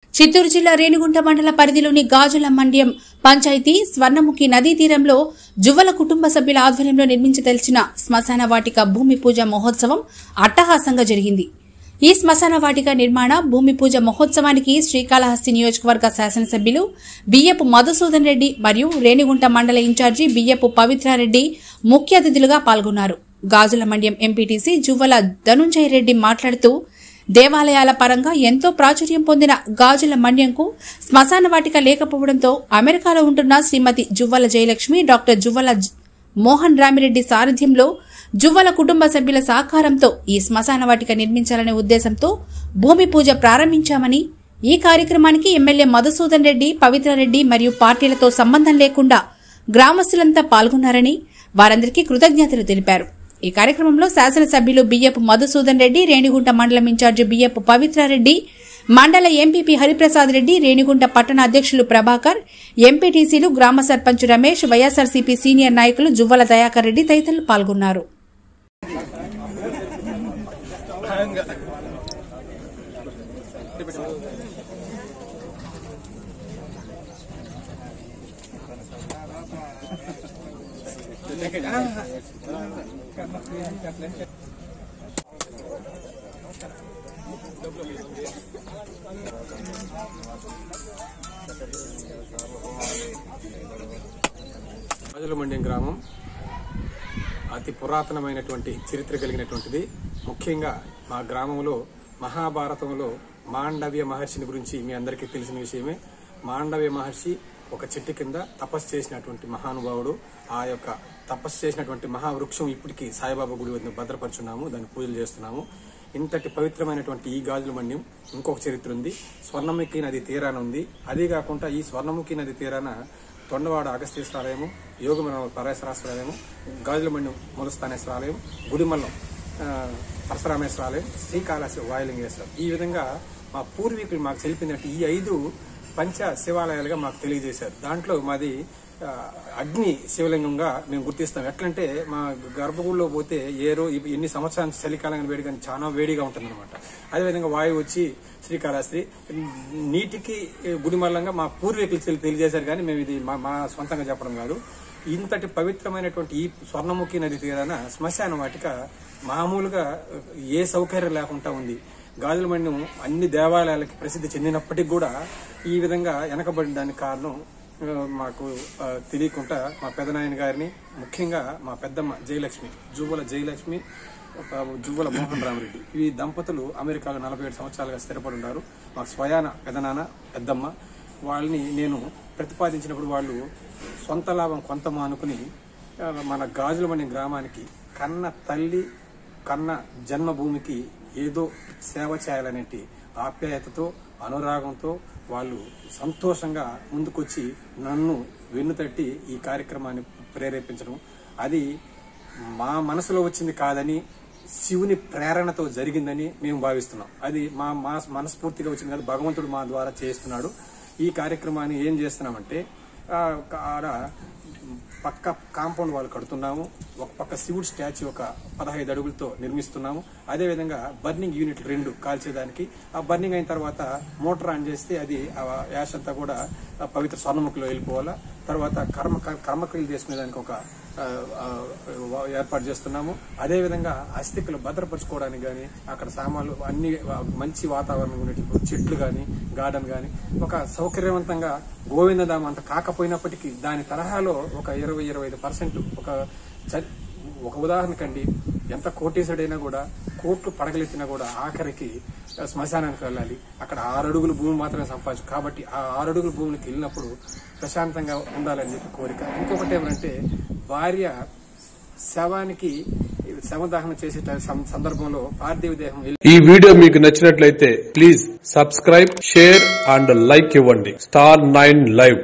చిత్తూరు జిల్లా రేణిగుంట మండల పరిధిలోని గాజుల మండ్యం పంచాయతీ స్వర్ణముఖి నదీ తీరంలో జువ్వల కుటుంబ సభ్యుల ఆధ్వర్యంలో నిర్మించి తెలిసిన శ్మశాన వాటిక భూమి పూజ మహోత్సవం అట్టహాసంగా జరిగింది ఈ శ్మశాన వాటిక నిర్మాణ భూమి పూజ మహోత్సవానికి శ్రీకాళహస్తి నియోజకవర్గ శాసనసభ్యులు బియ్యపు మధుసూదన్ రెడ్డి మరియు రేణిగుంట మండల ఇన్ఛార్జి బియ్యపు పవిత్రారెడ్డి ముఖ్య అతిథులుగా పాల్గొన్నారు గాజుల మండ్యం ఎంపీటీసీ జువ్వల ధనుంజయ రెడ్డి మాట్లాడుతూ దేవాలయాల పరంగా ఎంతో ప్రాచుర్యం పొందిన గాజుల మన్యంకు శ్మశాన వాటిక లేకపోవడంతో అమెరికాలో ఉంటున్న శ్రీమతి జువ్వల జయలక్ష్మి డాక్టర్ జువ్వల జ- మోహన్ రామిరెడ్డి సారథ్యంలో జువ్వల కుటుంబ సభ్యుల సహకారంతో ఈ శ్మశాన వాటిక నిర్మించాలనే ఉద్దేశంతో భూమి పూజ ప్రారంభించామని ఈ కార్యక్రమానికి ఎమ్మెల్యే మధుసూదన్ రెడ్డి పవిత్రారెడ్డి మరియు పార్టీలతో సంబంధం లేకుండా గ్రామస్తులంతా పాల్గొన్నారని వారందరికీ కృతజ్ఞతలు తెలిపారు ఈ కార్యక్రమంలో శాసనసభ్యులు బియ్యపు మధుసూదన్ రెడ్డి రేణిగుంట మండలం ఇన్ఛార్జి బియ్యపు పవిత్రారెడ్డి మండల ఎంపీపీ హరిప్రసాద్ రెడ్డి రేణిగుంట పట్టణ అధ్యక్షులు ప్రభాకర్ ఎంపీటీసీలు గ్రామ సర్పంచ్ రమేష్ వైఎస్ఆర్సీపీ సీనియర్ నాయకులు జువ్వల దయాకర్ రెడ్డి తదితరులు పాల్గొన్నారు రాజులమండ్యం గ్రామం అతి పురాతనమైనటువంటి చరిత్ర కలిగినటువంటిది ముఖ్యంగా మా గ్రామంలో మహాభారతంలో మాండవ్య మహర్షిని గురించి మీ అందరికీ తెలిసిన విషయమే మాండవ్య మహర్షి ఒక చెట్టు కింద తపస్సు చేసినటువంటి మహానుభావుడు ఆ యొక్క తపస్సు చేసినటువంటి మహావృక్షం ఇప్పటికీ సాయిబాబా గుడి వద్ద భద్రపరుచున్నాము దాన్ని పూజలు చేస్తున్నాము ఇంతటి పవిత్రమైనటువంటి ఈ గాజుల మండ్యం ఇంకొక చరిత్ర ఉంది స్వర్ణముఖి నది తీరాన ఉంది అదే కాకుండా ఈ స్వర్ణముఖి నది తీరాన తొండవాడ అగస్తీశ్వరాలయము యోగమన పరమేశ్వరాలయము గాజులమండి ములస్థానేశ్వర ఆలయం గుడిమల్లం ఆ, పరశురామేశ్వర ఆలయం శ్రీకాళహస్తి వాయులింగేశ్వరం ఈ విధంగా మా పూర్వీకులు మాకు తెలిపినట్టు ఈ ఐదు పంచ శివాలయాలుగా మాకు తెలియజేశారు దాంట్లో మాది ఆ, అగ్ని శివలింగంగా మేము గుర్తిస్తాం ఎట్లంటే మా గర్భగుడిలో పోతే ఏ రో ఇప్పు- ఎన్ని సంవత్సరాల చలికాలం వేడి కానీ చాలా వేడిగా ఉంటుందన్నమాట అదేవిధంగా వాయువు వచ్చి శ్రీకాళహస్తి నీటికి గుడిమల్లంగా మా పూర్వీకులు తెలి- తెలియజేశారు కానీ మేము ఇది మా మా సొంతంగా చెప్పడం కాదు ఇంతటి పవిత్రమైనటువంటి ఈ స్వర్ణముఖి నది తీరాన శ్మశాన వాటిక మామూలుగా ఏ సౌకర్యం లేకుండా ఉంది గాజులమణ్యం అన్ని దేవాలయాలకి ప్రసిద్ధి చెందినప్పటికీ కూడా ఈ విధంగా వెనకబడిన దానికి కారణం ఆ, మాకు ఆ, తెలియకుండా మా పెదనాయన గారిని ముఖ్యంగా మా పెద్దమ్మ జయలక్ష్మి జువ్వల జయలక్ష్మి ఒక జువ్వల మోహన్ రామరెడ్డి ఈ దంపతులు అమెరికాలో నలభై ఏడు సంవత్సరాలుగా స్థిరపడి ఉన్నారు మా స్వయాన పెదనాన్న పెద్దమ్మ వాళ్ళని నేను ప్రతిపాదించినప్పుడు వాళ్ళు సొంత లాభం కొంత మానుకుని ఆ, మన గాజులమణి గ్రామానికి కన్న తల్లి కన్న జన్మభూమికి ఏదో సేవ చేయాలనేటి ఆప్యాయతతో అనురాగంతో వాళ్ళు సంతోషంగా ముందుకొచ్చి నన్ను వెన్నుతట్టి ఈ కార్యక్రమాన్ని ప్రేరేపించడం అది మా మనసులో వచ్చింది కాదని శివుని ప్రేరణతో జరిగిందని మేము భావిస్తున్నాం అది మా మా మనస్ఫూర్తిగా వచ్చింది కాదు భగవంతుడు మా ద్వారా చేస్తున్నాడు ఈ కార్యక్రమాన్ని ఏం చేస్తున్నామంటే ఆ, ఒక ఆడ పక్క కాంపౌండ్ వాళ్ళు కడుతున్నాము ఒక పక్క శివుడు స్టాచ్యూ ఒక పదహైదు అడుగులతో నిర్మిస్తున్నాము అదేవిధంగా బర్నింగ్ యూనిట్ రెండు కాల్చేదానికి ఆ బర్నింగ్ అయిన తర్వాత మోటార్ ఆన్ చేస్తే అది ఆ యాష్ అంతా కూడా ఆ పవిత్ర స్వర్ణముఖిలో వెళ్ళిపోవాలా తర్వాత కర్మ కర్మక్రియలు చేసుకునేదానికి ఒక ఆ, ఆ, ఏర్పాటు చేస్తున్నాము అదేవిధంగా అస్థికలు భద్రపరచుకోవడానికి కానీ అక్కడ సామాన్లు అన్ని మంచి వాతావరణం ఉండేటప్పుడు చెట్లు కానీ గార్డెన్ కానీ ఒక సౌకర్యవంతంగా గోవిందధామ అంత కాకపోయినప్పటికీ దాని తరహాలో ఒక ఇరవై ఇరవై ఐదు పర్సెంట్ ఒక చ- ఒక ఉదాహరణకండి ఎంత కోటీసుడైనా కూడా కోట్లు పడగలెత్తినా కూడా ఆఖరికి శ్మశానానికి వెళ్ళాలి అక్కడ ఆరు అడుగుల భూమి మాత్రమే సంపాదించు కాబట్టి ఆ ఆరు అడుగుల భూమికి వెళ్ళినప్పుడు ప్రశాంతంగా ఉండాలని చెప్పి కోరిక ఇంకొకటి ఏమంటే భార్య శవానికి శవదహనం చేసే సం- సందర్భంలో పార్థివ దేహం వెళ్ళి ఈ వీడియో మీకు నచ్చినట్లయితే please subscribe share and like ఇవ్వండి స్టార్ నైన్ లైవ్